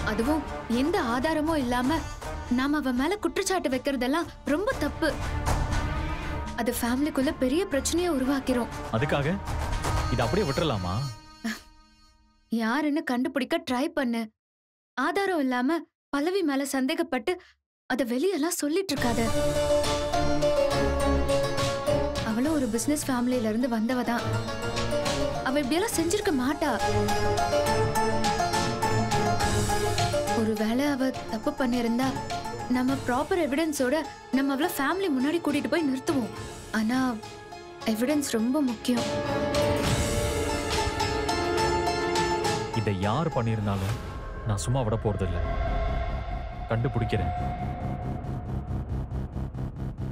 அதுவும் எந்த ஆதாரமும் இல்லாம நாம அவ மேல குற்றச்சாட்டு வைக்கிறதெல்லாம் ரொம்ப தப்பு அது ஃபேமிலிக்குள்ள பெரிய பிரச்சனையை உருவாக்கிரும் அதுக்காக இதை அப்படியே விட்டுறலாமா யாருன்னு கண்டுபிடிக்க ட்ரை பண்ணு ஆதாரம் இல்லாம பல்லவி மேல சந்தேகப்பட்டு அத வெளியெல்லாம் சொல்லிட்டு இருக்காத அவளும் ஒரு பிசினஸ் ஃபேமிலியில இருந்து வந்தவ தான் அவ இப்படியெல்லாம் செஞ்சிருக்க மாட்டா ஒருவேளை அவ தப்பு பண்ணியிருந்தா நம்ம ப்ராப்பர் எவிடன்ஸோட நம்ம அவளை ஃபேமிலி முன்னாடி கூட்டிட்டு போய் நிறுத்துவோம் ஆனா எவிடன்ஸ் ரொம்ப முக்கியம் இதை யார் பண்ணியிருந்தாலும் நான் சும்மா விட போறதில்ல கண்டுபிடிக்கிறேன்